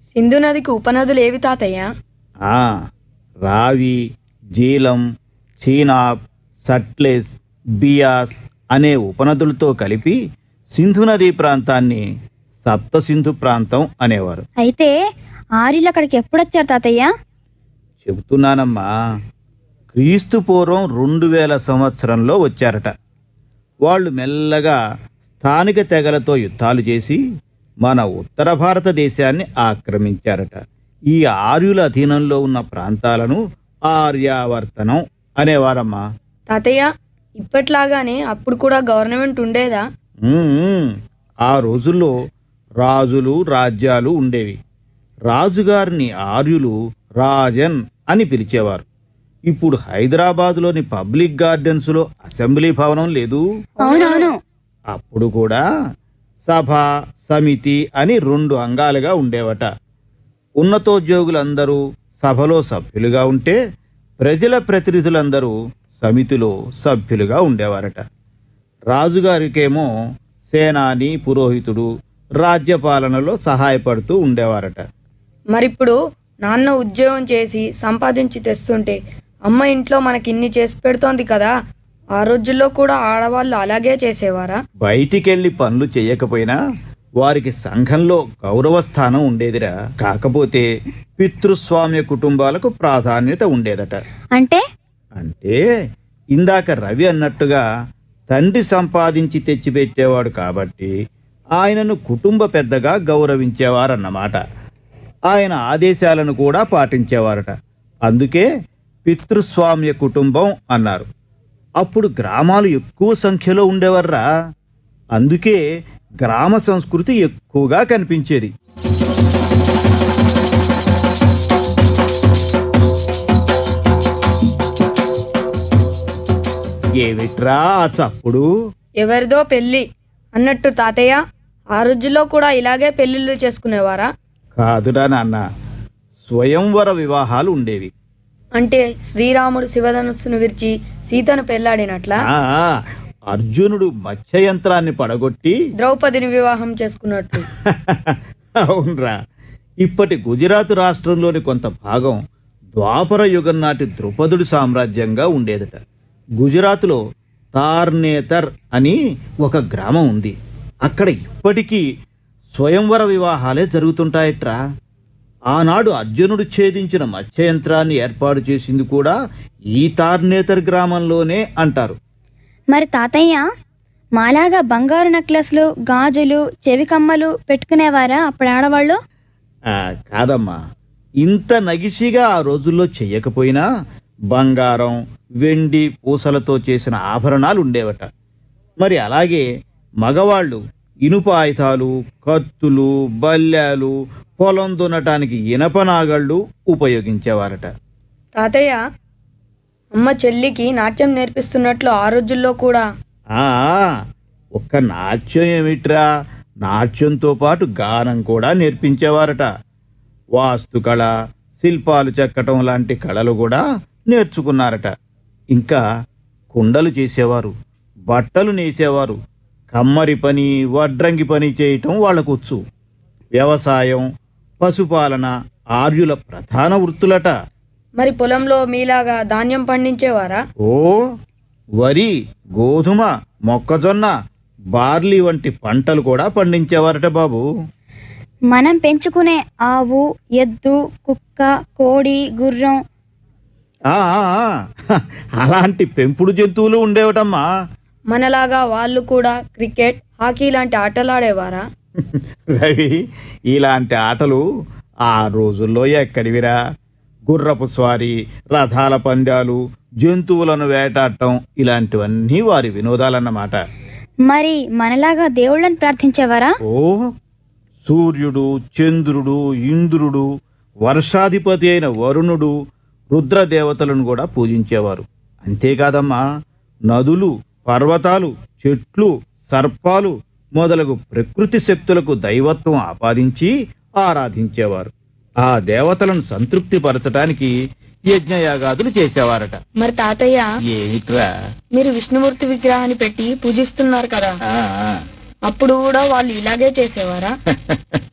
సింధు నదికి ఉపనదులు ఏవి తాతయ్య ఆ, రావి జీలం చీనాబ్ సట్లెస్ బియాస్ అనే ఉపనదులతో కలిపి సింధు నదీ ప్రాంతాన్ని సప్త సింధు ప్రాంతం అనేవారు అయితే ఆర్యులు అక్కడికి ఎప్పుడొచ్చారు తాతయ్య చెబుతున్నానమ్మా క్రీస్తు పూర్వం రెండు వేల సంవత్సరంలో వచ్చారట వాళ్ళు మెల్లగా స్థానిక తెగలతో యుద్ధాలు చేసి మన ఉత్తర భారతదేశాన్ని ఆక్రమించారట ఈ ఆర్యుల అధీనంలో ఉన్న ప్రాంతాలను ఆర్యావర్తనం అనేవారమ్మా తాతయ్య ఇప్పట్లాగానే అప్పుడు కూడా గవర్నమెంట్ ఉండేదా ఉమ్, ఆ రోజుల్లో రాజులు రాజ్యాలు ఉండేవి రాజుగారిని ఆర్యులు రాజన్ అని పిలిచేవారు ఇప్పుడు హైదరాబాదులోని పబ్లిక్ గార్డెన్స్లో అసెంబ్లీ భవనం లేదు అవునవును అప్పుడు కూడా సభ సమితి అని రెండు అంగాలుగా ఉండేవట ఉన్నతోద్యోగులందరూ సభలో సభ్యులుగా ఉంటే ప్రజల ప్రతినిధులందరూ సమితిలో సభ్యులుగా ఉండేవారట రాజుగారికేమో సేనాని పురోహితుడు రాజ్యపాలనలో సహాయపడుతూ ఉండేవారట మరిప్పుడు నాన్న ఉద్యోగం చేసి సంపాదించి తెస్తుంటే అమ్మ ఇంట్లో మనకి ఇన్ని చేసి పెడుతోంది కదా ఆ రోజుల్లో కూడా ఆడవాళ్ళు అలాగే చేసేవారా బయటికెళ్లి పనులు చేయకపోయినా వారికి సంఘంలో గౌరవ స్థానం ఉండేదిరా కాకపోతే పితృస్వామ్య కుటుంబాలకు ప్రాధాన్యత ఉండేదట అంటే అంటే ఇందాక రవి అన్నట్టుగా తండ్రి సంపాదించి తెచ్చిపెట్టేవాడు కాబట్టి ఆయనను కుటుంబ పెద్దగా గౌరవించేవారన్నమాట ఆయన ఆదేశాలను కూడా పాటించేవారట అందుకే పితృస్వామ్య కుటుంబం అన్నారు అప్పుడు గ్రామాలు ఎక్కువ సంఖ్యలో ఉండేవర్రా అందుకే గ్రామ సంస్కృతి ఎక్కువగా కనిపించేది ఏమిట్రా ఆ చప్పుడు ఎవరిదో పెళ్ళి అన్నట్టు తాతయ్య ఆ రోజుల్లో కూడా ఇలాగే పెళ్లిళ్ళు చేసుకునేవారా కాదురా నాన్న స్వయంవర వివాహాలు ఉండేవి అంటే శ్రీరాముడు శివధనుస్సును విరిచి సీతను పెళ్లాడినట్లా ఆ అర్జునుడు మత్స్యయంత్రాన్ని పడగొట్టి ద్రౌపదిని వివాహం చేసుకున్నట్టు అవునరా ఇప్పటి గుజరాత్ రాష్ట్రంలోని కొంత భాగం ద్వాపర యుగం నాటి ద్రుపదుడి సామ్రాజ్యంగా ఉండేదట గుజరాత్లో తార్నేతర్ అని ఒక గ్రామం ఉంది అక్కడ ఇప్పటికీ స్వయంవర వివాహాలే జరుగుతుంటాయట్రా ఆనాడు అర్జునుడు ఛేదించిన మత్స్యయంత్రాన్ని ఏర్పాటు చేసింది కూడా ఈ తార్నేతర్ గ్రామంలోనే అంటారు మరి తాతయ్య మాలాగా బంగారు నెక్లెస్లు గాజులు చెవి కమ్మలు పెట్టుకునేవారా అప్పుడు ఆడవాళ్ళు ఆ, కాదమ్మా ఇంత నగిషిగా ఆ రోజుల్లో చెయ్యకపోయినా బంగారం వెండి పూసలతో చేసిన ఆభరణాలు ఉండేవట మరి అలాగే మగవాళ్ళు ఇనుప ఆయుధాలు కత్తులు బల్యాలు పొలం దున్నటానికి ఇనప నాగళ్ళు ఉపయోగించేవారట తాతయ్య అమ్మ చెల్లికి నాట్యం నేర్పిస్తున్నట్లు ఆ రోజుల్లో కూడా ఆ ఒక్క నాట్యం ఏమిట్రా నాట్యంతో పాటు గానం కూడా నేర్పించేవారట వాస్తుకళ శిల్పాలు చెక్కటం లాంటి కళలు కూడా నేర్చుకున్నారట ఇంకా కుండలు చేసేవారు బట్టలు నేసేవారు కమ్మరి పని వడ్రంగి పని చేయటం వాళ్ళకొచ్చు వ్యవసాయం పశుపాలన ఆర్యుల ప్రధాన వృత్తులట మరి పొలంలో మీలాగా ధాన్యం పండించేవారా ఓ వరి గోధుమ మొక్కజొన్న బార్లీ వంటి పంటలు కూడా పండించేవారట బాబు మనం పెంచుకునే ఆవు ఎద్దు కుక్క కోడి గుర్రం ఆ ఆ, ఆ, అలాంటి పెంపుడు జంతువులు ఉండేవటమ్మా మనలాగా వాళ్ళు కూడా క్రికెట్ హాకీ లాంటి ఆటలాడేవారా రవి ఇలాంటి ఆటలు ఆ రోజుల్లో ఎక్కడివిరా గుర్రపు స్వారీ రథాల పందాలు జంతువులను వేటాడటం ఇలాంటివన్నీ వారి వినోదాలన్నమాట మరి మనలాగా దేవుళ్ళని ప్రార్థించేవారా ఓ సూర్యుడు చంద్రుడు ఇంద్రుడు వర్షాధిపతి అయిన వరుణుడు రుద్రదేవతలను కూడా పూజించేవారు అంతేకాదమ్మా నదులు పర్వతాలు చెట్లు సర్పాలు మొదలగు ప్రకృతి శక్తులకు దైవత్వం ఆపాదించి ఆరాధించేవారు ఆ దేవతలను సంతృప్తిపరచటానికి యజ్ఞయాగాదులు చేసేవారట మరి తాతయ్య ఏమిట్రా మీరు విష్ణుమూర్తి విగ్రహాన్ని పెట్టి పూజిస్తున్నారు కదా ఆ, ఆ. అప్పుడు కూడా వాళ్ళు ఇలాగే చేసేవారా